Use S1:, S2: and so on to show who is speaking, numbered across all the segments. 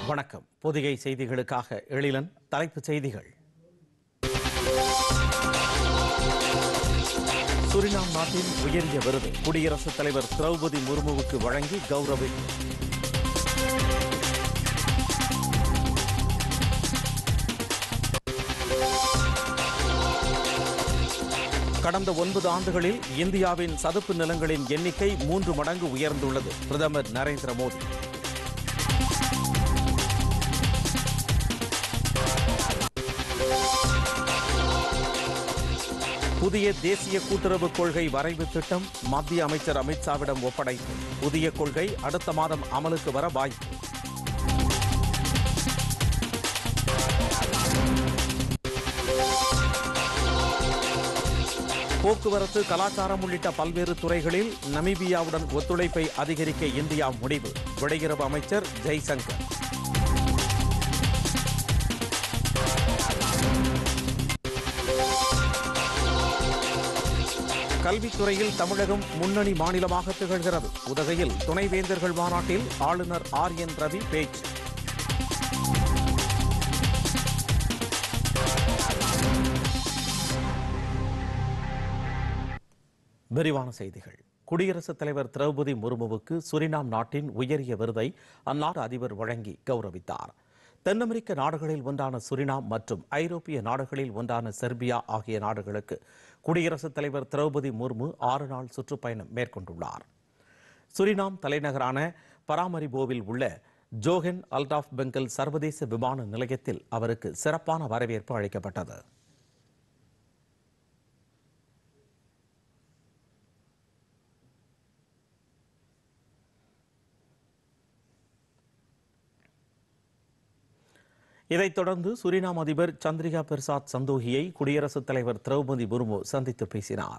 S1: வணக்கம் பொதிகை செய்திகளுக்காக எழிலன் தலைப்புச் செய்திகள் சுரினாம் நாட்டின் உயரிய விருது குடியரசுத் தலைவர் திரௌபதி முர்முவுக்கு வழங்கி கௌரவி கடந்த ஒன்பது ஆண்டுகளில் இந்தியாவின் சதுப்பு நிலங்களின் எண்ணிக்கை மூன்று மடங்கு உயர்ந்துள்ளது பிரதமர் நரேந்திர மோடி புதிய தேசிய கூட்டுறவு கொள்கை வரைவு திட்டம் மத்திய அமைச்சர் அமித்ஷாவிடம் ஒப்படைப்பு புதிய கொள்கை அடுத்த மாதம் அமலுக்கு வர வாய்ப்பு போக்குவரத்து கலாச்சாரம் உள்ளிட்ட பல்வேறு துறைகளில் நமீபியாவுடன் ஒத்துழைப்பை அதிகரிக்க இந்தியா முடிவு வெளியுறவு அமைச்சர் ஜெய்சங்கர் கல்வித்துறையில் தமிழகம் முன்னணி மாநிலமாக திகழ்கிறது உதகையில் துணைவேந்தர்கள் மாநாட்டில் ஆளுநர் ஆர் என் ரவி பேச்சு விரிவான செய்திகள் குடியரசுத் தலைவர் திரௌபதி முர்முவுக்கு சுரினாம் நாட்டின் உயரிய விருதை அந்நாட்டு அதிபர் வழங்கி கௌரவித்தார் தென் அமெரிக்க நாடுகளில் ஒன்றான சுரினாம் மற்றும் ஐரோப்பிய நாடுகளில் ஒன்றான செர்பியா ஆகிய நாடுகளுக்கு குடியரசுத் தலைவர் திரௌபதி முர்மு ஆறு நாள் சுற்றுப்பயணம் மேற்கொண்டுள்ளார் சுரினாம் தலைநகரான பராமரிபோவில் உள்ள ஜோஹென் அல்டாஃப் பெங்கல் சர்வதேச விமான நிலையத்தில் அவருக்கு சிறப்பான வரவேற்பு அளிக்கப்பட்டது இதைத் தொடர்ந்து சுரினாம் அதிபர் சந்திரிகா பெர்சாத் சந்தோகியை குடியரசுத் தலைவர் திரௌபதி முர்மு சந்தித்து பேசினார்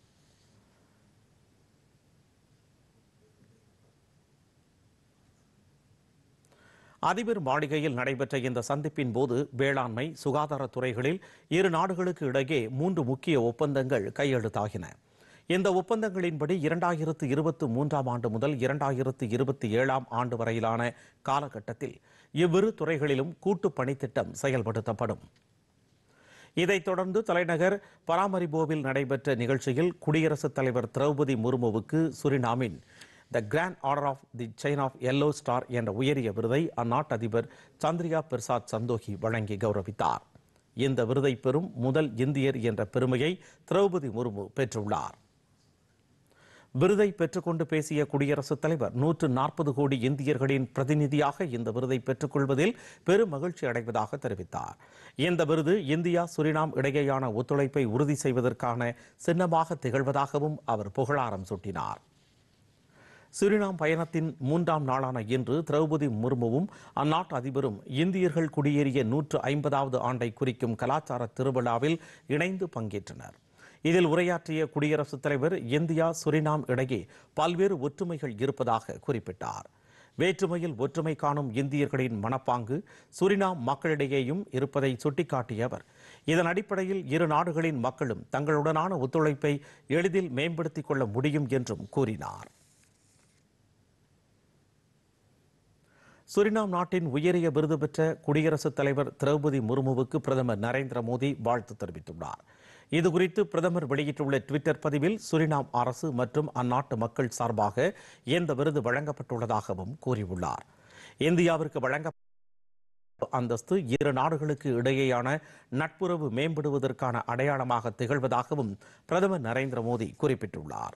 S1: அதிபர் மாளிகையில் நடைபெற்ற இந்த சந்திப்பின் போது வேளாண்மை சுகாதாரத் துறைகளில் இரு நாடுகளுக்கு இடையே மூன்று முக்கிய ஒப்பந்தங்கள் கையெழுத்தாகின இந்த ஒப்பந்தங்களின்படி இரண்டாயிரத்து இருபத்தி மூன்றாம் ஆண்டு முதல் இரண்டாயிரத்து இருபத்தி ஏழாம் ஆண்டு வரையிலான காலகட்டத்தில் இவ்விரு துறைகளிலும் கூட்டு பணித்திட்டம் செயல்படுத்தப்படும் இதைத் தொடர்ந்து தலைநகர் பராமரிபோவில் நடைபெற்ற நிகழ்ச்சியில் குடியரசுத் தலைவர் திரௌபதி முர்முவுக்கு சுரினாமின் the grand order of the chain of yellow star என்ற உயரிய விருதை அந்நாட்டு அதிபர் சந்திரிகா பிரசாத் சந்தோகி வழங்கி கௌரவித்தார் இந்த விருதை பெறும் முதல் இந்தியர் என்ற பெருமையை திரௌபதி முர்மு பெற்றுள்ளார் விருதை பெற்றுக்கொண்டு பேசிய குடியரசுத் தலைவர் நூற்று நாற்பது கோடி இந்தியர்களின் பிரதிநிதியாக இந்த விருதை பெற்றுக்கொள்வதில் பெரும் மகிழ்ச்சி அடைவதாக தெரிவித்தார் இந்த விருது இந்தியா சுரினாம் இடையேயான ஒத்துழைப்பை உறுதி செய்வதற்கான சின்னமாக திகழ்வதாகவும் அவர் புகழாரம் சூட்டினார் சுரினாம் பயணத்தின் மூன்றாம் நாளான இன்று திரௌபதி முர்முவும் அந்நாட்டு அதிபரும் இந்தியர்கள் குடியேறிய நூற்று ஐம்பதாவது ஆண்டை குறிக்கும் கலாச்சார திருவிழாவில் இணைந்து பங்கேற்றனர் இதில் உரையாற்றிய குடியரசுத் தலைவர் இந்தியா சுரினாம் இடையே பல்வேறு ஒற்றுமைகள் இருப்பதாக குறிப்பிட்டார் வேற்றுமையில் ஒற்றுமை காணும் இந்தியர்களின் மனப்பாங்கு சுரினாம் மக்களிடையேயும் இருப்பதை சுட்டிக்காட்டிய அவர் இதன் அடிப்படையில் இரு நாடுகளின் மக்களும் தங்களுடனான ஒத்துழைப்பை எளிதில் மேம்படுத்திக் கொள்ள முடியும் என்றும் கூறினார் சுரினாம் நாட்டின் உயரிய விருது பெற்ற குடியரசுத் தலைவர் திரௌபதி முர்முவுக்கு பிரதமர் நரேந்திர மோடி வாழ்த்து தெரிவித்துள்ளார் இதுகுறித்து பிரதமர் வெளியிட்டுள்ள ட்விட்டர் பதிவில் சுரினாம் அரசு மற்றும் அந்நாட்டு மக்கள் சார்பாக இந்த விருது வழங்கப்பட்டுள்ளதாகவும் கூறியுள்ளார் இந்தியாவிற்கு வழங்க அந்தஸ்து இரு நாடுகளுக்கு இடையேயான நட்புறவு மேம்படுவதற்கான அடையாளமாக திகழ்வதாகவும் பிரதமர் நரேந்திர மோடி குறிப்பிட்டுள்ளார்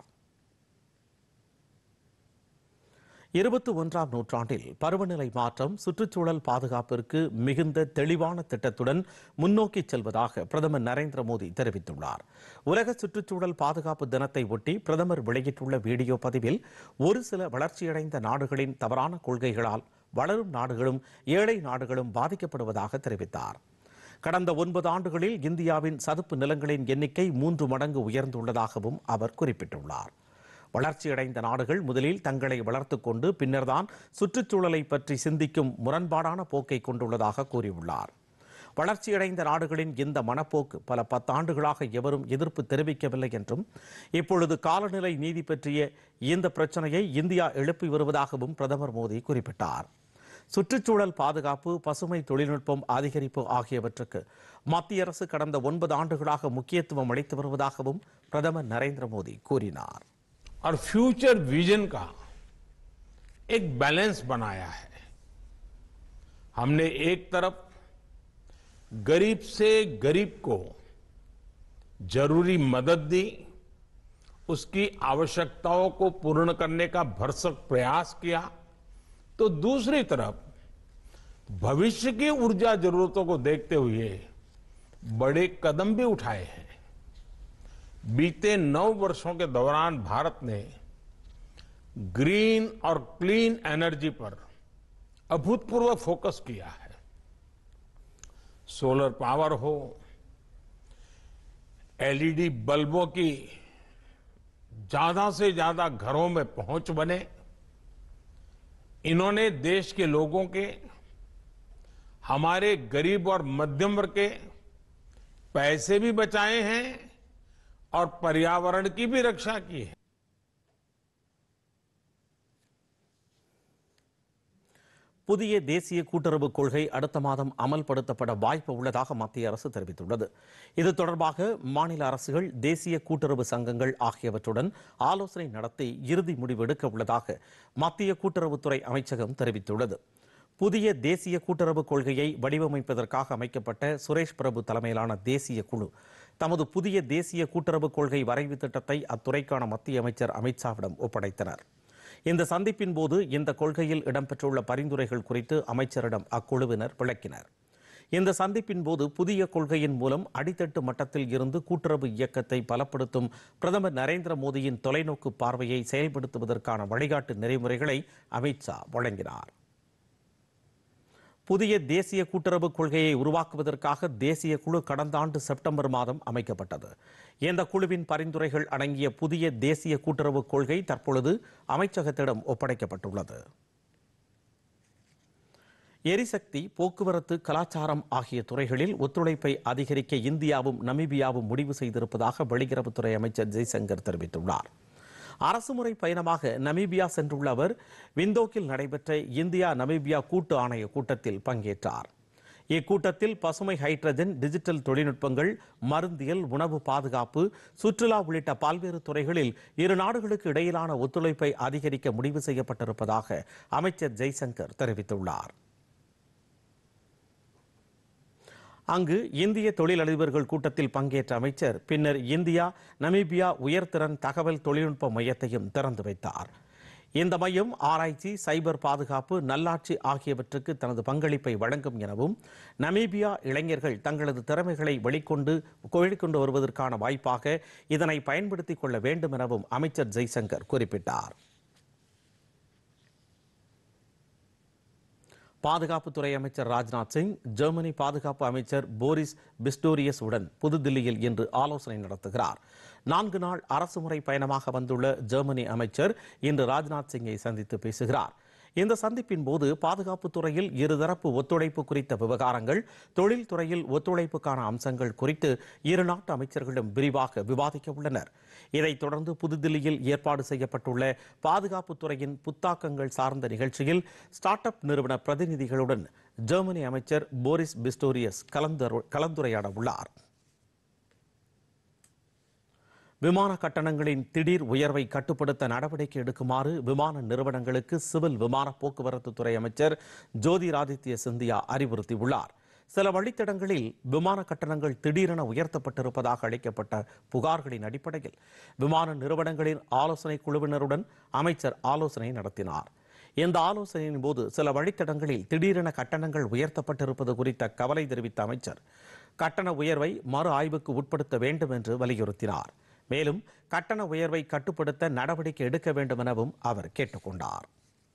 S1: இருபத்தி ஒன்றாம் நூற்றாண்டில் பருவநிலை மாற்றம் சுற்றுச்சூழல் பாதுகாப்பிற்கு மிகுந்த தெளிவான திட்டத்துடன் முன்னோக்கி செல்வதாக பிரதமர் நரேந்திர மோடி தெரிவித்துள்ளார் உலக சுற்றுச்சூழல் பாதுகாப்பு தினத்தை ஒட்டி பிரதமர் வெளியிட்டுள்ள வீடியோ பதிவில் ஒரு சில வளர்ச்சியடைந்த நாடுகளின் தவறான கொள்கைகளால் வளரும் நாடுகளும் ஏழை நாடுகளும் பாதிக்கப்படுவதாக தெரிவித்தார் கடந்த ஒன்பது ஆண்டுகளில் இந்தியாவின் சதுப்பு நிலங்களின் எண்ணிக்கை மூன்று மடங்கு உயர்ந்துள்ளதாகவும் அவர் குறிப்பிட்டுள்ளார் வளர்ச்சியடைந்த நாடுகள் முதலில் தங்களை வளர்த்துக் கொண்டு பின்னர்தான் சுற்றுச்சூழலை பற்றி சிந்திக்கும் முரண்பாடான போக்கை கொண்டுள்ளதாக கூறியுள்ளார் வளர்ச்சியடைந்த நாடுகளின் இந்த மனப்போக்கு பல பத்தாண்டுகளாக எவரும் எதிர்ப்பு தெரிவிக்கவில்லை என்றும் இப்பொழுது காலநிலை நீதி பற்றிய இந்த பிரச்சனையை இந்தியா எழுப்பி வருவதாகவும் பிரதமர் மோடி குறிப்பிட்டார் சுற்றுச்சூழல் பாதுகாப்பு பசுமை தொழில்நுட்பம் அதிகரிப்பு ஆகியவற்றுக்கு மத்திய அரசு கடந்த ஒன்பது ஆண்டுகளாக முக்கியத்துவம் அளித்து வருவதாகவும் பிரதமர் நரேந்திர மோடி கூறினார்
S2: और फ्यूचर विजन का एक बैलेंस बनाया है हमने एक तरफ गरीब से गरीब को जरूरी मदद दी उसकी आवश्यकताओं को पूर्ण करने का भरसक प्रयास किया तो दूसरी तरफ भविष्य की ऊर्जा जरूरतों को देखते हुए बड़े कदम भी उठाए हैं बीते नौ वर्षों के दौरान भारत ने ग्रीन और क्लीन एनर्जी पर अभूतपूर्व फोकस किया है सोलर पावर हो एलईडी बल्बों की ज्यादा से ज्यादा घरों में पहुंच बने इन्होंने देश के लोगों के हमारे गरीब और मध्यम वर्ग के पैसे भी बचाए हैं और पर्यावरण की भी रक्षा की है
S1: புதிய தேசிய கூட்டுறவு கொள்கை அடுத்த மாதம் அமல்படுத்தப்பட வாய்ப்பு உள்ளதாக மத்திய அரசு தெரிவித்துள்ளது இது தொடர்பாக மாநில அரசுகள் தேசிய கூட்டுறவு சங்கங்கள் ஆகியவற்றுடன் ஆலோசனை நடத்தி இறுதி முடிவு எடுக்க உள்ளதாக மத்திய கூட்டுறவுத்துறை அமைச்சகம் தெரிவித்துள்ளது புதிய தேசிய கூட்டுறவு கொள்கையை வடிவமைப்பதற்காக அமைக்கப்பட்ட சுரேஷ் பிரபு தலைமையிலான தேசிய குழு தமது புதிய தேசிய கூட்டுறவு கொள்கை வரைவு திட்டத்தை அத்துறைக்கான மத்திய அமைச்சர் அமித்ஷாவிடம் ஒப்படைத்தனர் இந்த சந்திப்பின் போது இந்த கொள்கையில் இடம்பெற்றுள்ள பரிந்துரைகள் குறித்து அமைச்சரிடம் அக்குழுவினர் விளக்கினர் இந்த சந்திப்பின் போது புதிய கொள்கையின் மூலம் அடித்தட்டு மட்டத்தில் இருந்து கூட்டுறவு இயக்கத்தை பலப்படுத்தும் பிரதமர் நரேந்திர மோடியின் தொலைநோக்கு பார்வையை செயல்படுத்துவதற்கான வழிகாட்டு நெறிமுறைகளை அமித்ஷா வழங்கினார் புதிய தேசிய கூட்டுறவு கொள்கையை உருவாக்குவதற்காக தேசிய குழு கடந்த ஆண்டு செப்டம்பர் மாதம் அமைக்கப்பட்டது இந்த குழுவின் பரிந்துரைகள் அடங்கிய புதிய தேசிய கூட்டுறவு கொள்கை தற்பொழுது அமைச்சகத்திடம் ஒப்படைக்கப்பட்டுள்ளது எரிசக்தி போக்குவரத்து கலாச்சாரம் ஆகிய துறைகளில் ஒத்துழைப்பை அதிகரிக்க இந்தியாவும் நமீபியாவும் முடிவு செய்திருப்பதாக வெளியுறவுத்துறை அமைச்சர் ஜெய்சங்கர் தெரிவித்துள்ளார் அரசுமுறை பயணமாக நமீபியா சென்றுள்ள அவர் விந்தோக்கில் நடைபெற்ற இந்தியா நமீபியா கூட்டு ஆணைய கூட்டத்தில் பங்கேற்றார் இக்கூட்டத்தில் பசுமை ஹைட்ரஜன் டிஜிட்டல் தொழில்நுட்பங்கள் மருந்தியல் உணவு பாதுகாப்பு சுற்றுலா உள்ளிட்ட பல்வேறு துறைகளில் இரு நாடுகளுக்கு இடையிலான ஒத்துழைப்பை அதிகரிக்க முடிவு செய்யப்பட்டிருப்பதாக அமைச்சர் ஜெய்சங்கர் தெரிவித்துள்ளார் அங்கு இந்திய தொழிலதிபர்கள் கூட்டத்தில் பங்கேற்ற அமைச்சர் பின்னர் இந்தியா நமீபியா உயர்திறன் தகவல் தொழில்நுட்ப மையத்தையும் திறந்து வைத்தார் இந்த மையம் ஆராய்ச்சி சைபர் பாதுகாப்பு நல்லாட்சி ஆகியவற்றுக்கு தனது பங்களிப்பை வழங்கும் எனவும் நமீபியா இளைஞர்கள் தங்களது திறமைகளை வெளிக்கொண்டு வெளிக்கொண்டு வருவதற்கான வாய்ப்பாக இதனை பயன்படுத்திக் கொள்ள வேண்டும் எனவும் அமைச்சர் ஜெய்சங்கர் குறிப்பிட்டார் பாதுகாப்புத்துறை அமைச்சர் ராஜ்நாத் சிங் ஜெர்மனி பாதுகாப்பு அமைச்சர் போரிஸ் பிஸ்டோரியஸ் உடன் புதுதில்லியில் இன்று ஆலோசனை நடத்துகிறார் நான்கு நாள் அரசுமுறை பயணமாக வந்துள்ள ஜெர்மனி அமைச்சர் இன்று ராஜ்நாத் சிங்கை சந்தித்து பேசுகிறார் இந்த சந்திப்பின் போது பாதுகாப்பு துறையில் இருதரப்பு ஒத்துழைப்பு குறித்த விவகாரங்கள் தொழில் துறையில் ஒத்துழைப்புக்கான அம்சங்கள் குறித்து இரு நாட்டு அமைச்சர்களும் விரிவாக விவாதிக்க உள்ளனர் இதைத் தொடர்ந்து புதுதில்லியில் ஏற்பாடு செய்யப்பட்டுள்ள பாதுகாப்பு துறையின் புத்தாக்கங்கள் சார்ந்த நிகழ்ச்சியில் ஸ்டார்ட் அப் நிறுவன பிரதிநிதிகளுடன் ஜெர்மனி அமைச்சர் போரிஸ் பிஸ்டோரியஸ் கலந்துர- கலந்துரையாட உள்ளார் விமான கட்டணங்களின் திடீர் உயர்வை கட்டுப்படுத்த நடவடிக்கை எடுக்குமாறு விமான நிறுவனங்களுக்கு சிவில் விமான போக்குவரத்து துறை அமைச்சர் ஜோதிராதித்ய சிந்தியா அறிவுறுத்தியுள்ளார் சில வழித்தடங்களில் விமான கட்டணங்கள் திடீரென உயர்த்தப்பட்டிருப்பதாக அளிக்கப்பட்ட புகார்களின் அடிப்படையில் விமான நிறுவனங்களின் ஆலோசனை குழுவினருடன் அமைச்சர் ஆலோசனை நடத்தினார் இந்த ஆலோசனையின் போது சில வழித்தடங்களில் திடீரென கட்டணங்கள் உயர்த்தப்பட்டிருப்பது குறித்த கவலை தெரிவித்த அமைச்சர் கட்டண உயர்வை மறு ஆய்வுக்கு உட்படுத்த வேண்டும் என்று வலியுறுத்தினார் மேலும் கட்டண உயர்வை கட்டுப்படுத்த நடவடிக்கை எடுக்க வேண்டும் எனவும் அவர் கேட்டுக்கொண்டார்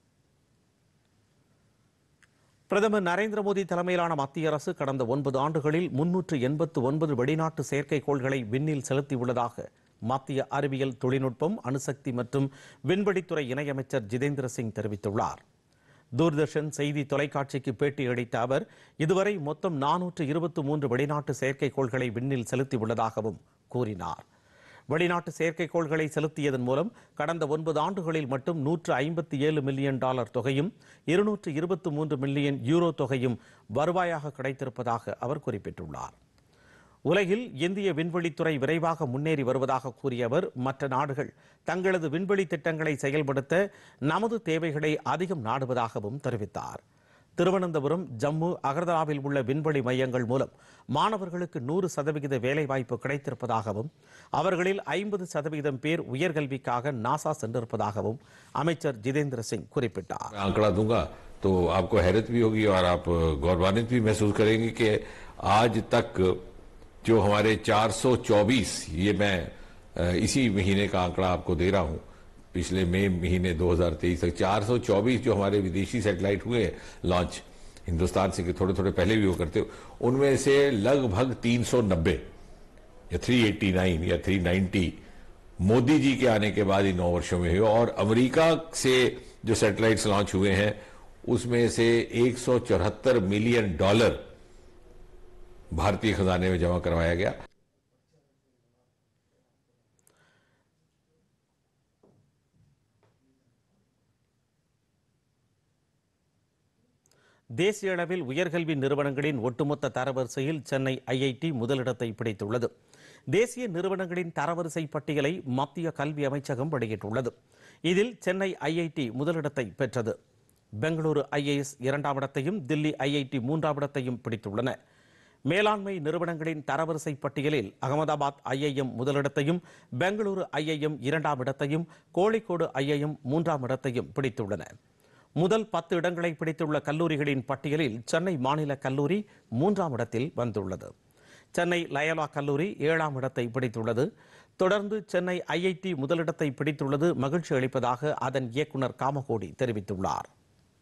S1: பிரதமர் நரேந்திர மோடி தலைமையிலான மத்திய அரசு கடந்த ஒன்பது ஆண்டுகளில் முன்னூற்று எண்பத்து ஒன்பது வெளிநாட்டு செயற்கைக்கோள்களை விண்ணில் செலுத்தியுள்ளதாக மத்திய அறிவியல் தொழில்நுட்பம் அணுசக்தி மற்றும் விண்வெளித்துறை இணையமைச்சர் ஜிதேந்திர சிங் தெரிவித்துள்ளார் தூர்தர்ஷன் செய்தி தொலைக்காட்சிக்கு பேட்டியளித்த அவர் இதுவரை மொத்தம் நானூற்று இருபத்தி மூன்று வெளிநாட்டு செயற்கைக்கோள்களை விண்ணில் செலுத்தியுள்ளதாகவும் கூறினார் வெளிநாட்டு செயற்கைக்கோள்களை செலுத்தியதன் மூலம் கடந்த ஒன்பது ஆண்டுகளில் மட்டும் நூற்று ஐம்பத்தி ஏழு மில்லியன் டாலர் தொகையும் இருநூற்று இருபத்தி மூன்று மில்லியன் யூரோ தொகையும் வருவாயாக கிடைத்திருப்பதாக அவர் குறிப்பிட்டுள்ளார் உலகில் இந்திய விண்வெளித்துறை விரைவாக முன்னேறி வருவதாக கூறிய அவர் மற்ற நாடுகள் தங்களது விண்வெளி திட்டங்களை செயல்படுத்த நமது தேவைகளை அதிகம் நாடுவதாகவும் தெரிவித்தார் திருவனந்தபுரம் ஜம்மு அகர்தலாவில் உள்ள விண்வெளி மையங்கள் மூலம் மாணவர்களுக்கு நூறு சதவிகித வேலைவாய்ப்பு கிடைத்திருப்பதாகவும் அவர்களில் ஐம்பது சதவிகிதம் பேர் உயர்கல்விக்காக நாசா சென்றிருப்பதாகவும் அமைச்சர் ஜிதேந்திர சிங் குறிப்பிட்டார்
S3: मैं आंकड़ा दूंगा तो आपको हैरत भी होगी और आप गौरवान्वित भी महसूस करेंगे कि आज तक जो हमारे 424 ये मैं अ, इसी महीने का आंकड़ा आपको दे रहा हूं पिछले मई महीने 2023 तक 424 जो हमारे विदेशी सैटेलाइट हुए लॉन्च हिंदुस्तान से थोड़े थोड़े पहले भी वो करते उनमें से लगभग 390 या 389 या 390 मोदी जी के आने के बाद इन नौ वर्षों में हुए और अमेरिका से जो सैटेलाइट्स लॉन्च हुए हैं उसमें से एक मिलियन डॉलर भारतीय खजाने में जमा करवाया गया
S1: தேசிய அளவில் உயர்கல்வி நிறுவனங்களின் ஒட்டுமொத்த தரவரிசையில் சென்னை ஐஐடி முதலிடத்தை பிடித்துள்ளது தேசிய நிறுவனங்களின் தரவரிசை பட்டியலை மத்திய கல்வி அமைச்சகம் வெளியிட்டுள்ளது இதில் சென்னை ஐஐடி முதலிடத்தை பெற்றது பெங்களூரு ஐஏஎஸ் இரண்டாம் இடத்தையும் தில்லி ஐஐடி மூன்றாம் இடத்தையும் பிடித்துள்ளன மேலாண்மை நிறுவனங்களின் தரவரிசை பட்டியலில் அகமதாபாத் ஐஐஎம் முதலிடத்தையும் பெங்களூரு ஐஐஎம் இரண்டாம் இடத்தையும் கோழிக்கோடு ஐஐஎம் மூன்றாம் இடத்தையும் பிடித்துள்ளன முதல் பத்து இடங்களை பிடித்துள்ள கல்லூரிகளின் பட்டியலில் சென்னை மாநில கல்லூரி மூன்றாம் இடத்தில் வந்துள்ளது சென்னை லயலா கல்லூரி ஏழாம் இடத்தை பிடித்துள்ளது தொடர்ந்து சென்னை ஐஐடி முதலிடத்தை பிடித்துள்ளது மகிழ்ச்சி அளிப்பதாக அதன் இயக்குனர் காமகோடி தெரிவித்துள்ளார்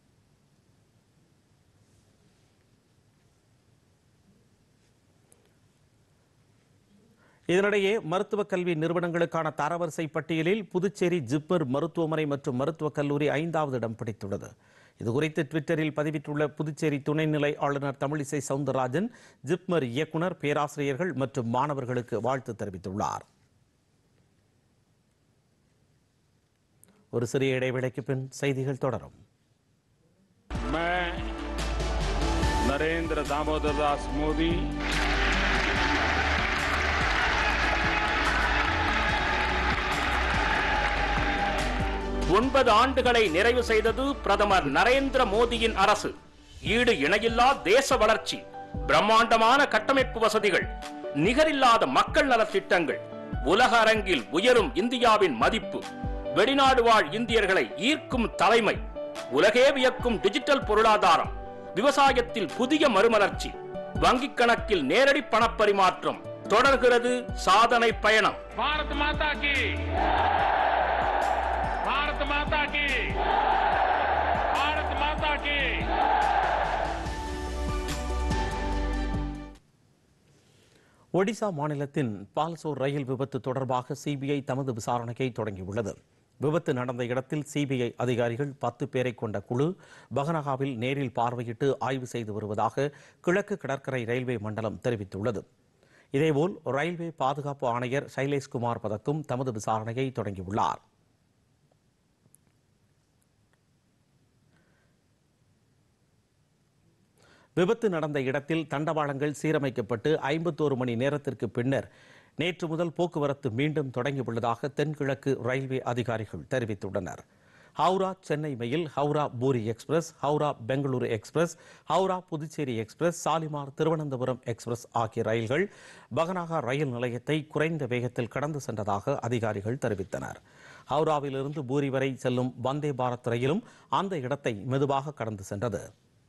S1: இதனிடையே மருத்துவக் கல்வி நிறுவனங்களுக்கான தரவரிசை பட்டியலில் புதுச்சேரி ஜிப்மர் மருத்துவமனை மற்றும் மருத்துவக் கல்லூரி ஐந்தாவது இடம் பிடித்துள்ளது இதுகுறித்து ட்விட்டரில் பதிவிட்டுள்ள புதுச்சேரி துணைநிலை ஆளுநர் தமிழிசை சவுந்தரராஜன் ஜிப்மர் இயக்குனர் பேராசிரியர்கள் மற்றும் மாணவர்களுக்கு வாழ்த்து தெரிவித்துள்ளார் ஒரு சிறிய இடைவேளைக்கு பின் செய்திகள் தொடரும்
S4: मैं नरेंद्र दामोदर दास मोदी
S5: ஒன்பது ஆண்டுகளை நிறைவு செய்தது பிரதமர் நரேந்திர மோடியின் அரசு ஈடு இணையில்லா தேச வளர்ச்சி பிரம்மாண்டமான கட்டமைப்பு வசதிகள் நிகரில்லாத மக்கள் நலத் திட்டங்கள் உலக அரங்கில் உயரும் இந்தியாவின் மதிப்பு வெளிநாடு வாழ் இந்தியர்களை ஈர்க்கும் தலைமை உலகே வியக்கும் டிஜிட்டல் பொருளாதாரம் விவசாயத்தில் புதிய மறுமலர்ச்சி வங்கிக் கணக்கில் நேரடி பணப்பரிமாற்றம் தொடர்கிறது சாதனை பயணம்
S4: भारत माता की भारत माता की भारत माता की
S1: ஒடிசா மாநிலத்தின் பால்சோர் ரயில் விபத்து தொடர்பாக சிபிஐ தமது விசாரணையை தொடங்கியுள்ளது விபத்து நடந்த இடத்தில் சிபிஐ அதிகாரிகள் பத்து பேரை கொண்ட குழு பகனகாவில் நேரில் பார்வையிட்டு ஆய்வு செய்து வருவதாக கிழக்கு கடற்கரை ரயில்வே மண்டலம் தெரிவித்துள்ளது இதேபோல் ரயில்வே பாதுகாப்பு ஆணையர் சைலேஷ்குமார் பதக்கும் தமது விசாரணையை தொடங்கியுள்ளார் விபத்து நடந்த இடத்தில் தண்டவாளங்கள் சீரமைக்கப்பட்டு ஐம்பத்தோரு மணி நேரத்திற்கு பின்னர் நேற்று முதல் போக்குவரத்து மீண்டும் தொடங்கியுள்ளதாக தென்கிழக்கு ரயில்வே அதிகாரிகள் தெரிவித்துள்ளனர் Howrah Chennai mail Howrah Puri express Howrah Bengaluru express Howrah Puducherry express Shalimar Thiruvananthapuram express ஆகிய ரயில்கள் பகனாகா ரயில் நிலையத்தை குறைந்த வேகத்தில் கடந்து சென்றதாக அதிகாரிகள் தெரிவித்தனர் ஹவுராவிலிருந்து பூரி வரை செல்லும் வந்தே பாரத் ரயிலும் அந்த இடத்தை மெதுவாக கடந்து சென்றது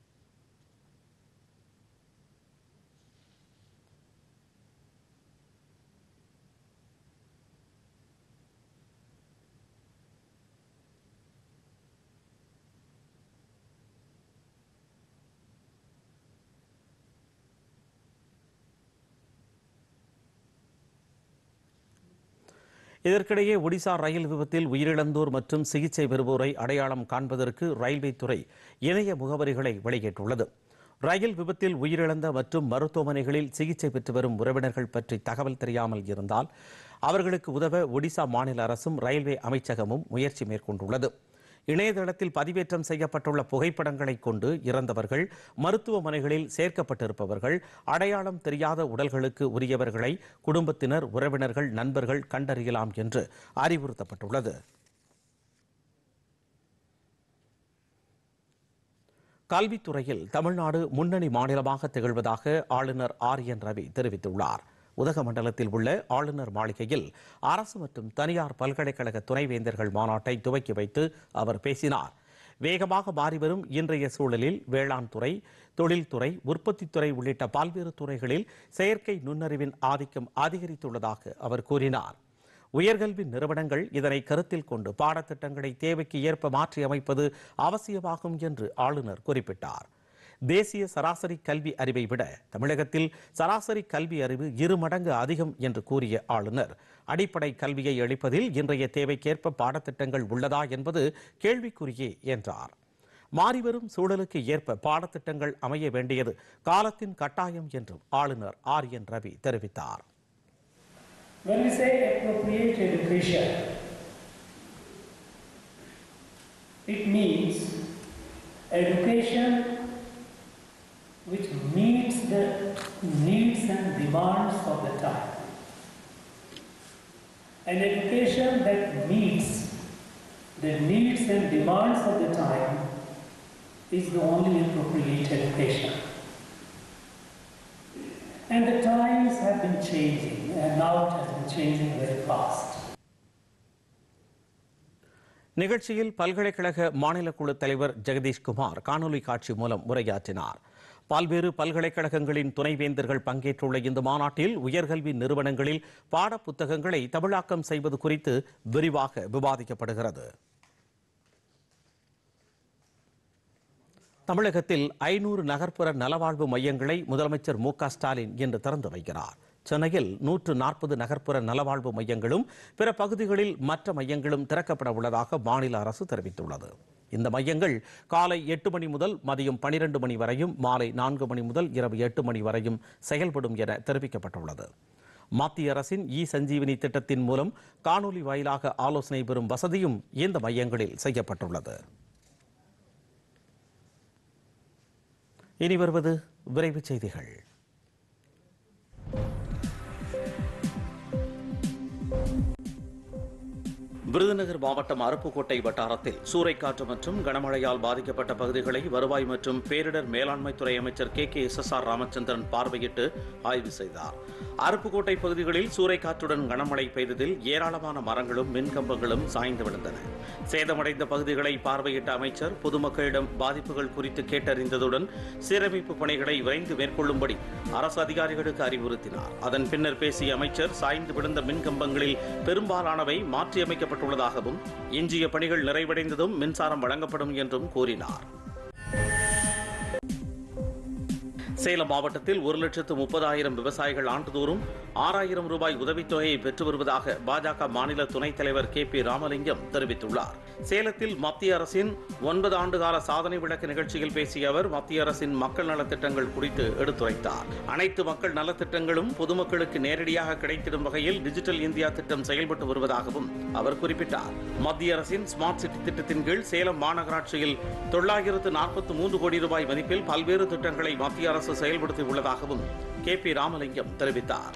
S1: இதற்கிடையே ஒடிசா ரயில் விபத்தில் உயிரிழந்தோர் மற்றும் சிகிச்சை பெறுவோரை அடையாளம் காண்பதற்கு ரயில்வே துறை இணைய முகவரிகளை வெளியிட்டுள்ளது ரயில் விபத்தில் உயிரிழந்த மற்றும் மருத்துவமனைகளில் சிகிச்சை பெற்று வரும் உறவினர்கள் பற்றி தகவல் தெரியாமல் இருந்தால் அவர்களுக்கு உதவ ஒடிசா மாநில அரசும் ரயில்வே அமைச்சகமும் முயற்சி மேற்கொண்டுள்ளது இணையதளத்தில் பதிவேற்றம் செய்யப்பட்டுள்ள புகைப்படங்களை கொண்டு இறந்தவர்கள் மருத்துவமனைகளில் சேர்க்கப்பட்டிருப்பவர்கள் அடையாளம் தெரியாத உடல்களுக்கு உரியவர்களை குடும்பத்தினர் உறவினர்கள் நண்பர்கள் கண்டறியலாம் என்று அறிவுறுத்தப்பட்டுள்ளது கல்வித்துறையில் தமிழ்நாடு முன்னணி மாநிலமாக திகழ்வதாக ஆளுநர் ஆர் என் ரவி தெரிவித்துள்ளார் உதகமண்டலத்தில் உள்ள ஆளுநர் மாளிகையில் அரசு மற்றும் தனியார் பல்கலைக்கழக துணைவேந்தர்கள் மாநாட்டை துவக்கி வைத்து அவர் பேசினார் வேகமாக மாறிவரும் இன்றைய சூழலில் வேளாண் துறை தொழில்துறை உற்பத்தித்துறை உள்ளிட்ட பல்வேறு துறைகளில் செயற்கை நுண்ணறிவின் ஆதிக்கம் அதிகரித்துள்ளதாக அவர் கூறினார் உயர்கல்வி நிறுவனங்கள் இதனை கருத்தில் கொண்டு பாடத்திட்டங்களை தேவைக்கு ஏற்ப மாற்றி அமைப்பது அவசியமாகும் என்று ஆளுநர் குறிப்பிட்டார் தேசிய சராசரி கல்வி அறிவை விட தமிழகத்தில் சராசரி கல்வி அறிவு இரு மடங்கு அதிகம் என்று கூறிய ஆளுநர் அடிப்படை கல்வியை அளிப்பதில் இன்றைய தேவைக்கேற்ப பாடத்திட்டங்கள் உள்ளதா என்பது கேள்விக்குறியே என்றார் மாறிவரும் சூழலுக்கு ஏற்ப பாடத்திட்டங்கள் அமைய வேண்டியது காலத்தின் கட்டாயம் என்றும் ஆளுநர் ஆர் என் ரவி தெரிவித்தார்
S6: When we say appropriate education, it means education which meets the needs and demands of the time. An education that meets the needs and demands of the time is the only appropriate education. And the times have been changing, and now it has been changing very fast.
S1: நிகழ்ச்சியில் பல்கலைக்கழக மாநில குழு தலைவர் ஜெகதீஷ்குமார் காணொலி காட்சி மூலம் உரையாற்றினார் பல்வேறு பல்கலைக்கழகங்களின் துணைவேந்தர்கள் பங்கேற்றுள்ள இந்த மாநாட்டில் உயர்கல்வி நிறுவனங்களில் பாடப்புத்தகங்களை தமிழாக்கம் செய்வது குறித்து விரிவாக விவாதிக்கப்படுகிறது தமிழகத்தில் ஐநூறு நகர்ப்புற நலவாழ்வு மையங்களை முதலமைச்சர் மு க ஸ்டாலின் இன்று திறந்து வைக்கிறார் சென்னையில் நூற்று நாற்பது நகர்ப்புற நலவாழ்வு மையங்களும் பிற பகுதிகளில் மற்ற மையங்களும் திறக்கப்பட உள்ளதாக மாநில அரசு தெரிவித்துள்ளது இந்த மையங்கள் காலை எட்டு மணி முதல் மதியம் பனிரெண்டு மணி வரையும் மாலை நான்கு மணி முதல் இரவு எட்டு மணி வரையும் செயல்படும் என தெரிவிக்கப்பட்டுள்ளது மத்திய அரசின் இ சஞ்சீவினி திட்டத்தின் மூலம் காணொலி வாயிலாக ஆலோசனை பெறும் வசதியும் இந்த மையங்களில் செய்யப்பட்டுள்ளது இனி வருவது விரைவுச் செய்திகள் விருதுநகர் மாவட்டம் அருப்புக்கோட்டை வட்டாரத்தில் சூறைக்காற்று மற்றும் கனமழையால் பாதிக்கப்பட்ட பகுதிகளை வருவாய் மற்றும் பேரிடர் மேலாண்மை துறை அமைச்சர் K K S S R Ramachandran பார்வையிட்டு ஆய்வு செய்தார் அருப்புக்கோட்டை பகுதிகளில் சூறைக்காற்றுடன் கனமழை பெய்ததில் ஏராளமான மரங்களும் மின்கம்பங்களும் சாய்ந்து விழுந்தன சேதமடைந்த பகுதிகளை பார்வையிட்ட அமைச்சர் பொதுமக்களிடம் பாதிப்புகள் குறித்து கேட்டறிந்ததுடன் சீரமைப்பு பணிகளை விரைந்து மேற்கொள்ளும்படி அரசு அதிகாரிகளுக்கு அறிவுறுத்தினார் அதன் பின்னர் பேசிய அமைச்சர் சாய்ந்து விழுந்த மின்கம்பங்களில் பெரும்பாலானவை மாற்றியமைக்கப்பட்டுள்ளதாகவும் எஞ்சிய பணிகள் நிறைவடைந்ததும் மின்சாரம் வழங்கப்படும் என்றும் கூறினார் சேலம் மாவட்டத்தில் ஒரு லட்சத்து முப்பதாயிரம் விவசாயிகள் ஆண்டுதோறும் ஆறாயிரம் ரூபாய் உதவித்தொகையை பெற்று வருவதாக பாஜக மாநில துணைத் தலைவர் கே பி ராமலிங்கம் தெரிவித்துள்ளார் சேலத்தில் மத்திய அரசின் ஒன்பது ஆண்டுகால சாதனை விளக்க நிகழ்ச்சியில் பேசிய அவர் மத்திய அரசின் மக்கள் நலத்திட்டங்கள் குறித்து எடுத்துரைத்தார் அனைத்து மக்கள் நலத்திட்டங்களும் பொதுமக்களுக்கு நேரடியாக கிடைத்திடும் வகையில் டிஜிட்டல் இந்தியா திட்டம் செயல்பட்டு வருவதாகவும் அவர் குறிப்பிட்டார் மத்திய அரசின் ஸ்மார்ட் சிட்டி திட்டத்தின் கீழ் சேலம் மாநகராட்சியில் தொள்ளாயிரத்து நாற்பத்தி மூன்று கோடி ரூபாய் மதிப்பில் பல்வேறு திட்டங்களை மத்திய அரசு செயல்படுத்தி உள்ளதாகவும் கே பி ராமலிங்கம் தெரிவித்தார்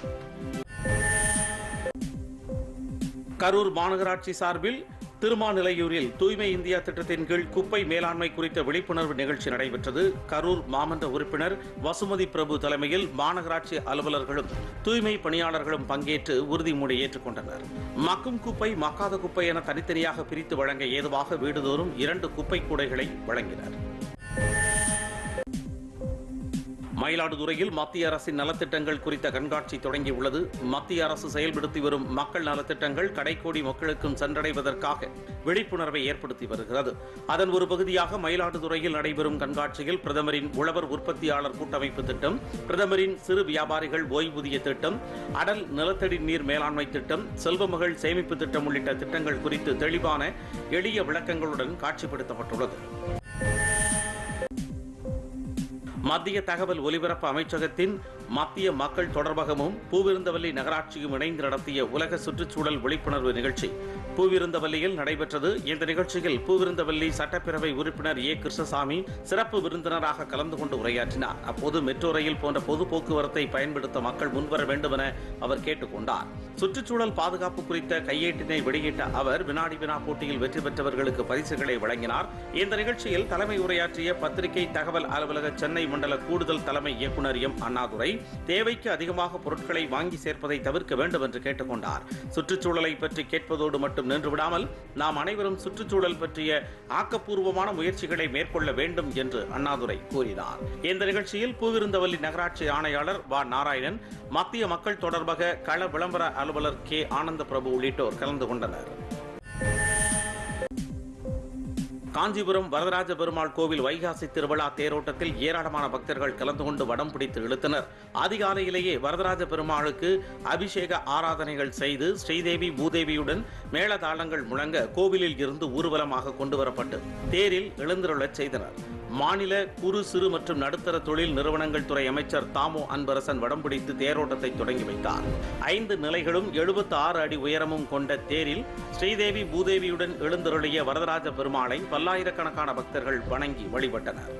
S1: கரூர் மாநகராட்சி சார்பில் திருமாநிலையூரில் தூய்மை இந்தியா திட்டத்தின் கீழ் குப்பை மேலாண்மை குறித்த விழிப்புணர்வு நிகழ்ச்சி நடைபெற்றது கரூர் மாமன்ற உறுப்பினர் வசுமதி பிரபு தலைமையில் மாநகராட்சி அலுவலர்களும் தூய்மை பணியாளர்களும் பங்கேற்று உறுதிமொழி ஏற்றுக்கொண்டனர் மக்கும் குப்பை மக்காத குப்பை என தனித்தனியாக பிரித்து வழங்க ஏதுவாக வீடுதோறும் இரண்டு குப்பை கூடைகளை வழங்கினர் மயிலாடுதுறையில் மத்திய அரசின் நலத்திட்டங்கள் குறித்த கண்காட்சி தொடங்கியுள்ளது மத்திய அரசு செயல்படுத்தி வரும் மக்கள் நலத்திட்டங்கள் கடைக்கோடி மக்களுக்கும் சென்றடைவதற்காக விழிப்புணர்வை ஏற்படுத்தி வருகிறது அதன் ஒரு பகுதியாக மயிலாடுதுறையில் நடைபெறும் கண்காட்சியில் பிரதமரின் உழவர் உற்பத்தியாளர் கூட்டமைப்பு திட்டம் பிரதமரின் சிறு வியாபாரிகள் ஓய்வூதிய திட்டம் அடல் நிலத்தடி நீர் மேலாண்மை திட்டம் செல்வமகள் சேமிப்பு திட்டம் உள்ளிட்ட திட்டங்கள் குறித்து தெளிவான எளிய விளக்கங்களுடன் காட்சிப்படுத்தப்பட்டுள்ளது மத்திய தகவல் ஒலிபரப்பு அமைச்சகத்தின் மத்திய மக்கள் தொடர்பகமும் பூவிருந்தவல்லி நகராட்சியும் இணைந்து நடத்திய உலக சுற்றுச்சூழல் விழிப்புணர்வு நிகழ்ச்சி பூவிருந்தவல்லியில் நடைபெற்றது இந்த நிகழ்ச்சியில் பூவிருந்தவல்லி சட்டப்பேரவை உறுப்பினர் ஏ கிருஷ்ணசாமி சிறப்பு விருந்தினராக கலந்து கொண்டு உரையாற்றினார் அப்போது மெட்ரோ ரயில் போன்ற பொது போக்குவரத்தை பயன்படுத்த மக்கள் முன்வர வேண்டும் என அவர் கேட்டுக்கொண்டார் சுற்றுச்சூழல் பாதுகாப்பு குறித்த கையேட்டினை வெளியிட்ட அவர் வினாடி வினா போட்டியில் வெற்றி பெற்றவர்களுக்கு பரிசுகளை வழங்கினார் இந்த நிகழ்ச்சியில் தலைமை உரையாற்றிய பத்திரிகை தகவல் அலுவலக சென்னை மண்டல கூடுதல் தலைமை இயக்குநர் எம் அண்ணாதுரை தேவைக்கு அதிகமாக பொருட்களை வாங்கி சேர்ப்பதை தவிர்க்க வேண்டும் என்று கேட்டுக்கொண்டார் சுற்றுச்சூழலை பற்றி கேட்பதோடு மட்டும் நின்று விடாமல் நாம் அனைவரும் சுற்றுச்சூழல் பற்றிய ஆக்கப்பூர்வமான முயற்சிகளை மேற்கொள்ள வேண்டும் என்று அண்ணாதுரை கூறினார் இந்த நிகழ்ச்சியில் பூவிருந்தவல்லி நகராட்சி ஆணையாளர் வ நாராயணன் மத்திய மக்கள் தொடர்பக கள விளம்பர அலுவலர் கே ஆனந்த பிரபு உள்ளிட்டோர் கலந்து கொண்டனர் காஞ்சிபுரம் வரதராஜ பெருமாள் கோவில் வைகாசி திருவிழா தேரோட்டத்தில் ஏராளமான பக்தர்கள் கலந்து கொண்டு வடம் பிடித்து இழுத்தனர் அதிகாலையிலேயே வரதராஜ பெருமாளுக்கு அபிஷேக ஆராதனைகள் செய்து ஸ்ரீதேவி பூதேவியுடன் மேளதாளங்கள் முழங்க கோவிலில் இருந்து ஊர்வலமாக கொண்டு வரப்பட்டு தேரில் எழுந்தருளச் செய்தனர் மாநில குறு சிறு மற்றும் நடுத்தர தொழில் நிறுவனங்கள் துறை அமைச்சர் தாமோ அன்பரசன் வடம் பிடித்து தேரோட்டத்தை தொடங்கி வைத்தார் ஐந்து நிலைகளும் எழுபத்தி ஆறு அடி உயரமும் கொண்ட தேரில் ஸ்ரீதேவி பூதேவியுடன் எழுந்தருளிய வரதராஜ பெருமாளை பல்லாயிரக்கணக்கான பக்தர்கள் வணங்கி வழிபட்டனர்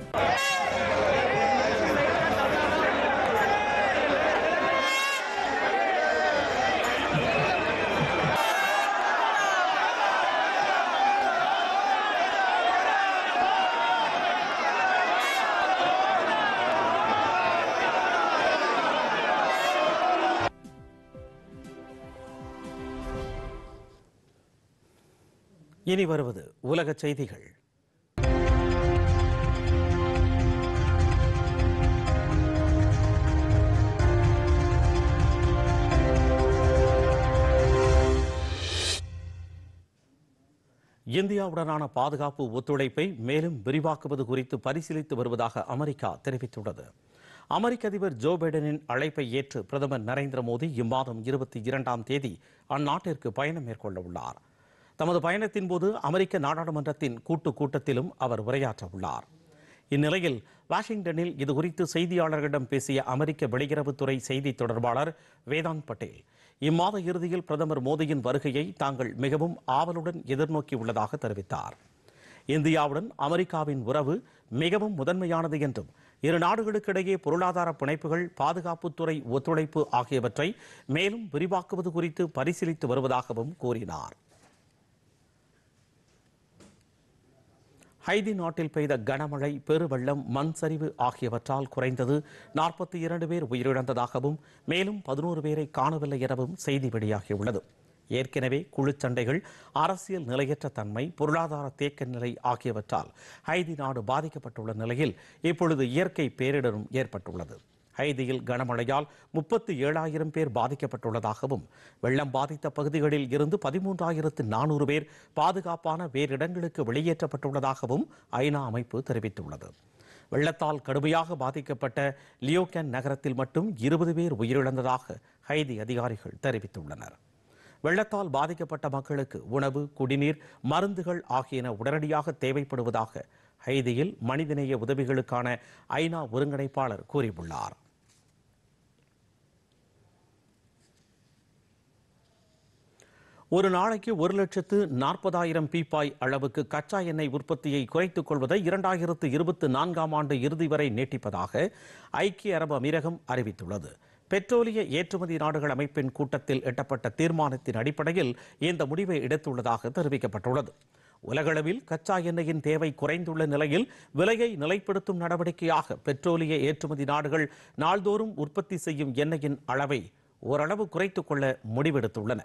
S1: இனி வருவது உலக செய்திகள் இந்தியாவுடனான பாதுகாப்பு ஒத்துழைப்பை மேலும் விரிவாக்குவது குறித்து பரிசீலித்து வருவதாக அமெரிக்கா தெரிவித்துள்ளது அமெரிக்க அதிபர் ஜோ பைடனின் அழைப்பை ஏற்று பிரதமர் நரேந்திர மோடி இம்மாதம் இருபத்தி இரண்டாம் தேதி அந்நாட்டிற்கு பயணம் மேற்கொள்ள உள்ளார் தமது பயணத்தின் போது அமெரிக்க நாடாளுமன்றத்தின் கூட்டு கூட்டத்திலும் அவர் உரையாற்ற உள்ளார் இந்நிலையில் வாஷிங்டனில் இதுகுறித்து செய்தியாளர்களிடம் பேசிய அமெரிக்க வெளியுறவுத்துறை செய்தி தொடர்பாளர் வேதாந்த் பட்டேல் இம்மாத இறுதியில் பிரதமர் மோடியின் வருகையை தாங்கள் மிகவும் ஆவலுடன் எதிர்நோக்கியுள்ளதாக தெரிவித்தார் இந்தியாவுடன் அமெரிக்காவின் உறவு மிகவும் முதன்மையானது என்றும் இரு நாடுகளுக்கிடையே பொருளாதார பிணைப்புகள் பாதுகாப்புத்துறை ஒத்துழைப்பு ஆகியவற்றை மேலும் விரிவாக்குவது குறித்து பரிசீலித்து வருவதாகவும் கூறினார் ஹைதி நாட்டில் பெய்த கனமழை பெருவெள்ளம் மண் சரிவு ஆகியவற்றால் குறைந்தது நாற்பத்தி இரண்டு பேர் உயிரிழந்ததாகவும் மேலும் பதினோரு பேரை காணவில்லை எனவும் செய்தி வெளியாகியுள்ளது ஏற்கனவே குழுச்சண்டைகள் அரசியல் நிலையற்ற தன்மை பொருளாதார தேக்க நிலை ஆகியவற்றால் ஹைதி நாடு பாதிக்கப்பட்டுள்ள நிலையில் இப்பொழுது இயற்கை பேரிடரும் ஏற்பட்டுள்ளது ஹைதியில் கனமழையால் முப்பத்தி ஏழாயிரம் பேர் பாதிக்கப்பட்டுள்ளதாகவும் வெள்ளம் பாதித்த பகுதிகளில் இருந்து பதிமூன்றாயிரத்து நானூறு பேர் பாதுகாப்பான வேறு இடங்களுக்கு வெளியேற்றப்பட்டுள்ளதாகவும் ஐநா அமைப்பு தெரிவித்துள்ளது வெள்ளத்தால் கடுமையாக பாதிக்கப்பட்ட லியோகேன் நகரத்தில் மட்டும் இருபது பேர் உயிரிழந்ததாக ஹைதி அதிகாரிகள் தெரிவித்துள்ளனர் வெள்ளத்தால் பாதிக்கப்பட்ட மக்களுக்கு உணவு குடிநீர் மருந்துகள் ஆகியன உடனடியாக தேவைப்படுவதாக ஹைதியில் மனிதநேய உதவிகளுக்கான ஐநா ஒருங்கிணைப்பாளர் கூறியுள்ளார் ஒரு நாளைக்கு ஒரு லட்சத்து நாற்பதாயிரம் பீப்பாய் அளவுக்கு கச்சா எண்ணெய் உற்பத்தியை குறைத்துக் கொள்வதை இரண்டாயிரத்து இருபத்தி நான்காம் ஆண்டு இறுதி வரை நீட்டிப்பதாக ஐக்கிய அரபு அமீரகம் அறிவித்துள்ளது பெட்ரோலிய ஏற்றுமதி நாடுகள் அமைப்பின் கூட்டத்தில் எட்டப்பட்ட தீர்மானத்தின் அடிப்படையில் இந்த முடிவை எடுத்துள்ளதாக தெரிவிக்கப்பட்டுள்ளது உலகளவில் கச்சா எண்ணெயின் தேவை குறைந்துள்ள நிலையில் விலையை நிலைப்படுத்தும் நடவடிக்கையாக பெட்ரோலிய ஏற்றுமதி நாடுகள் நாள்தோறும் உற்பத்தி செய்யும் எண்ணெயின் அளவை ஓரளவு குறைத்துக் கொள்ள முடிவெடுத்துள்ளன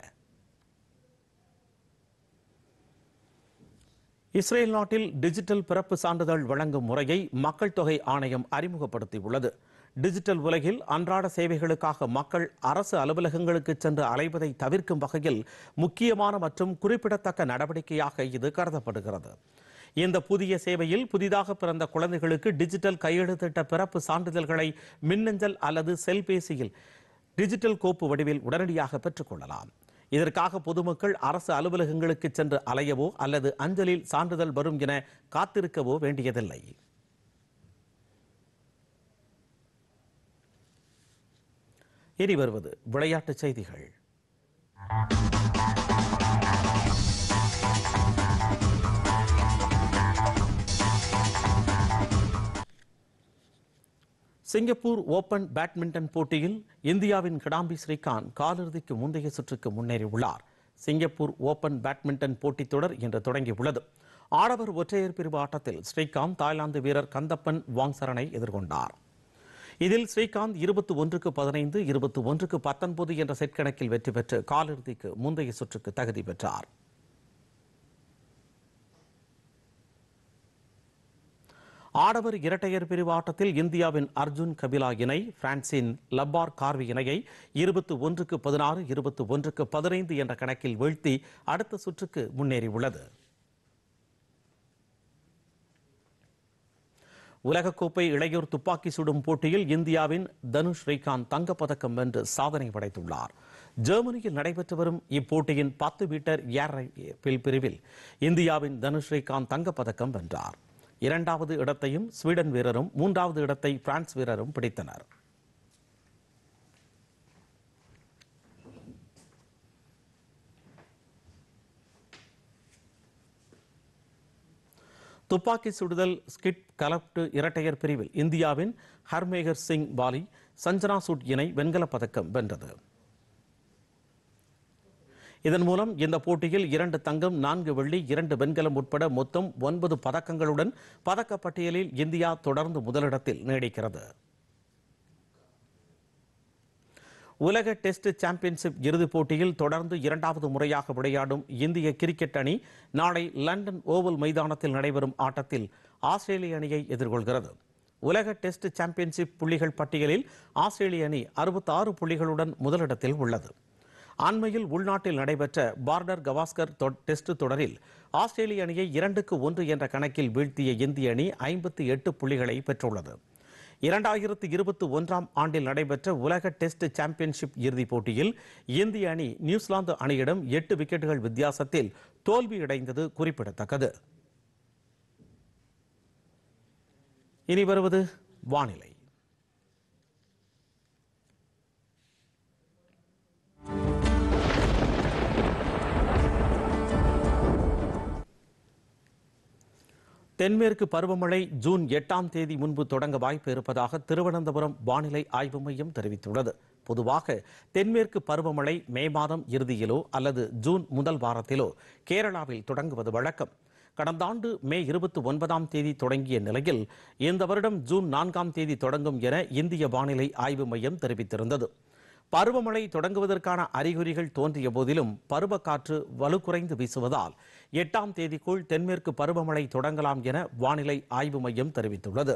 S1: இஸ்ரேல் நாட்டில் டிஜிட்டல் பிறப்பு சான்றிதழ் வழங்கும் முறையை மக்கள் தொகை ஆணையம் அறிமுகப்படுத்தியுள்ளது டிஜிட்டல் உலகில் அன்றாட சேவைகளுக்காக மக்கள் அரசு அலுவலகங்களுக்கு சென்று அலைவதை தவிர்க்கும் வகையில் முக்கியமான மற்றும் குறிப்பிடத்தக்க நடவடிக்கையாக இது கருதப்படுகிறது இந்த புதிய சேவையில் புதிதாக பிறந்த குழந்தைகளுக்கு டிஜிட்டல் கையெழுத்திட்ட பிறப்பு சான்றிதழ்களை மின்னஞ்சல் அல்லது செல்பேசியில் டிஜிட்டல் கோப்பு வடிவில் உடனடியாக பெற்றுக்கொள்ளலாம் இதற்காக பொதுமக்கள் அரசு அலுவலகங்களுக்கு சென்று அலையவோ அல்லது அஞ்சலில் சான்றிதழ் வரும் என காத்திருக்கவோ வேண்டியதில்லை இனி வருவது விளையாட்டுச் செய்திகள் சிங்கப்பூர் ஓபன் பேட்மிண்டன் போட்டியில் இந்தியாவின் கிடாம்பி ஸ்ரீகாந்த் காலிறுதிக்கு முந்தைய சுற்றுக்கு முன்னேறியுள்ளார் சிங்கப்பூர் ஓபன் பேட்மிண்டன் போட்டித் தொடர் இன்று தொடங்கியுள்ளது ஆடவர் ஒற்றையர் பிரிவு ஆட்டத்தில் ஸ்ரீகாந்த் தாய்லாந்து வீரர் கந்தப்பன் வாங்சரனை எதிர்கொண்டார் இதில் ஸ்ரீகாந்த் இருபத்தி ஒன்றுக்கு பதினைந்து இருபத்தி ஒன்றுக்கு பத்தொன்பது என்ற செட் கணக்கில் வெற்றி பெற்று காலிறுதிக்கு முந்தைய சுற்றுக்கு தகுதி பெற்றார் ஆடவர் இரட்டையர் பிரிவு ஆட்டத்தில் இந்தியாவின் அர்ஜுன் கபிலா இணை பிரான்சின் லப்பார் கார்வி இணையை இருபத்தி ஒன்றுக்கு பதினாறு இருபத்தி ஒன்றுக்கு பதினைந்து என்ற கணக்கில் வீழ்த்தி அடுத்த சுற்றுக்கு முன்னேறியுள்ளது உலகக்கோப்பை இளையோர் துப்பாக்கி சுடும் போட்டியில் இந்தியாவின் தனுஷ் ஸ்ரீகாந்த் தங்கப்பதக்கம் வென்று சாதனை படைத்துள்ளார் ஜெர்மனியில் நடைபெற்று வரும் இப்போட்டியின் பத்து மீட்டர் ஏர் ரைபிள் பிரிவில் இந்தியாவின் தனுஷ் ஸ்ரீகாந்த் தங்கப்பதக்கம் வென்றார் இரண்டாவது இடத்தையும் ஸ்வீடன் வீரரும் மூன்றாவது இடத்தை பிரான்ஸ் வீரரும் பிடித்தனர் துப்பாக்கி சுடுதல் ஸ்கிட் கலப்டு இரட்டையர் பிரிவில் இந்தியாவின் ஹர்மேகர் சிங் பாலி சஞ்சனா சுட் இணை வெண்கலப் பதக்கம் வென்றது இதன் மூலம் இந்த போட்டியில் இரண்டு தங்கம் நான்கு வெள்ளி இரண்டு வெண்கலம் உட்பட மொத்தம் ஒன்பது பதக்கங்களுடன் பதக்கப்பட்டியலில் இந்தியா தொடர்ந்து முதலிடத்தில் நீடிக்கிறது உலக டெஸ்ட் சாம்பியன்ஷிப் இறுதிப் போட்டியில் தொடர்ந்து இரண்டாவது முறையாக விளையாடும் இந்திய கிரிக்கெட் அணி நாளை லண்டன் ஓவல் மைதானத்தில் நடைபெறும் ஆட்டத்தில் ஆஸ்திரேலிய அணியை எதிர்கொள்கிறது உலக டெஸ்ட் சாம்பியன்ஷிப் புள்ளிகள் பட்டியலில் ஆஸ்திரேலிய அணி அறுபத்தாறு புள்ளிகளுடன் முதலிடத்தில் உள்ளது அண்மையில் உள்நாட்டில் நடைபெற்ற பார்டர் கவாஸ்கர் தொ- டெஸ்ட் தொடரில் ஆஸ்திரேலிய அணியை இரண்டுக்கு ஒன்று என்ற கணக்கில் வீழ்த்திய இந்திய அணி ஐம்பத்தி எட்டு புள்ளிகளை பெற்றுள்ளது இரண்டாயிரத்து இருபத்தி ஒன்றாம் ஆண்டில் நடைபெற்ற உலக டெஸ்ட் சாம்பியன்ஷிப் இறுதிப் போட்டியில் இந்திய அணி நியூசிலாந்து அணியிடம் எட்டு விக்கெட்டுகள் வித்தியாசத்தில் தோல்வியடைந்தது குறிப்பிடத்தக்கது இனி வருவது வானிலை தென்மேற்கு பருவமழை ஜூன் எட்டாம் தேதி முன்பு தொடங்க வாய்ப்பு இருப்பதாக திருவனந்தபுரம் வானிலை ஆய்வு மையம் தெரிவித்துள்ளது பொதுவாக தென்மேற்கு பருவமழை மே மாதம் இறுதியிலோ அல்லது ஜூன் முதல் வாரத்திலோ கேரளாவில் தொடங்குவது வழக்கம் கடந்த ஆண்டு மே இருபத்தி ஒன்பதாம் தேதி தொடங்கிய நிலையில் இந்த வருடம் ஜூன் நான்காம் தேதி தொடங்கும் என இந்திய வானிலை ஆய்வு மையம் தெரிவித்திருந்தது பருவமழை தொடங்குவதற்கான அறிகுறிகள் தோன்றிய போதிலும் பருவக்காற்று வலுக்குறைந்து வீசுவதால் எட்டாம் தேதிக்குள் தென்மேற்கு பருவமழை தொடங்கலாம் என வானிலை ஆய்வு மையம் தெரிவித்துள்ளது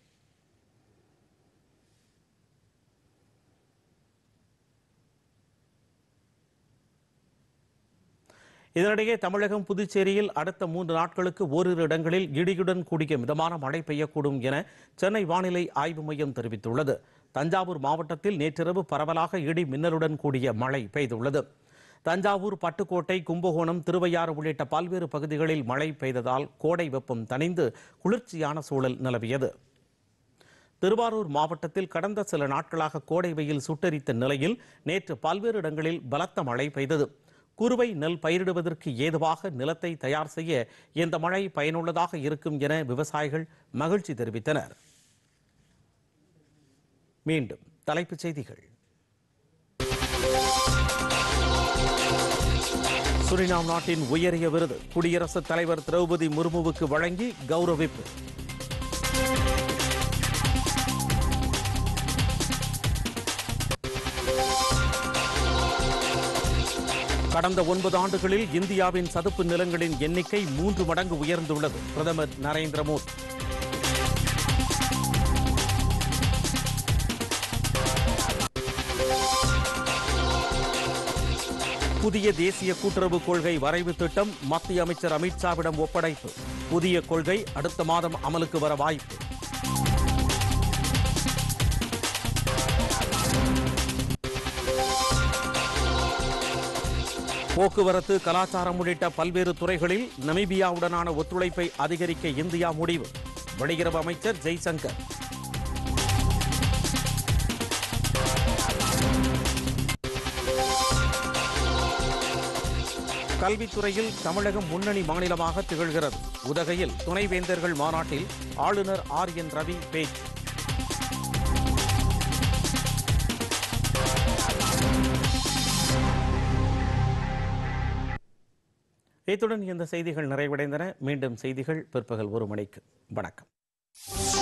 S1: இதனிடையே தமிழகம் புதுச்சேரியில் அடுத்த மூன்று நாட்களுக்கு ஓரிரு இடங்களில் இடியுடன் கூடிய மிதமான மழை பெய்யக்கூடும் என சென்னை வானிலை ஆய்வு மையம் தெரிவித்துள்ளது தஞ்சாவூர் மாவட்டத்தில் நேற்றிரவு பரவலாக இடி மின்னலுடன் கூடிய மழை பெய்துள்ளது தஞ்சாவூர் பட்டுக்கோட்டை கும்பகோணம் திருவையாறு உள்ளிட்ட பல்வேறு பகுதிகளில் மழை பெய்ததால் கோடை வெப்பம் தணிந்து குளிர்ச்சியான சூழல் நிலவியது திருவாரூர் மாவட்டத்தில் கடந்த சில நாட்களாக கோடை வெயில் சுட்டெரித்த நிலையில் நேற்று பல்வேறு இடங்களில் பலத்த மழை பெய்தது குறுவை நெல் பயிரிடுவதற்கு ஏதுவாக நிலத்தை தயார் செய்ய இந்த மழை பயனுள்ளதாக இருக்கும் என விவசாயிகள் மகிழ்ச்சி தெரிவித்தனர் மீண்டும் தலைப்புச் செய்திகள் சுரினாம் நாட்டின் உயரிய விருது குடியரசுத் தலைவர் திரௌபதி முர்முவுக்கு வழங்கி கௌரவிப்பு கடந்த ஒன்பது ஆண்டுகளில் இந்தியாவின் சதுப்பு நிலங்களின் எண்ணிக்கை மூன்று மடங்கு உயர்ந்துள்ளது பிரதமர் நரேந்திர மோடி புதிய தேசிய கூட்டுறவு கொள்கை வரைவு திட்டம் மத்திய அமைச்சர் அமித்ஷாவிடம் ஒப்படைப்பு புதிய கொள்கை அடுத்த மாதம் அமலுக்கு வர வாய்ப்பு போக்குவரத்து கலாச்சாரம் உள்ளிட்ட பல்வேறு துறைகளில் நமீபியாவுடனான ஒத்துழைப்பை அதிகரிக்க இந்தியா முடிவு வெளியுறவு அமைச்சர் ஜெய்சங்கர் கல்வித்துறையில் தமிழகம் முன்னணி மாநிலமாக திகழ்கிறது உதகையில் துணைவேந்தர்கள் மாநாட்டில் ஆளுநர் ஆர் என் ரவி பேச்சு இத்துடன் இந்த செய்திகள் நிறைவடைந்தன மீண்டும் செய்திகள் பிற்பகல் ஒரு மணிக்கு வணக்கம்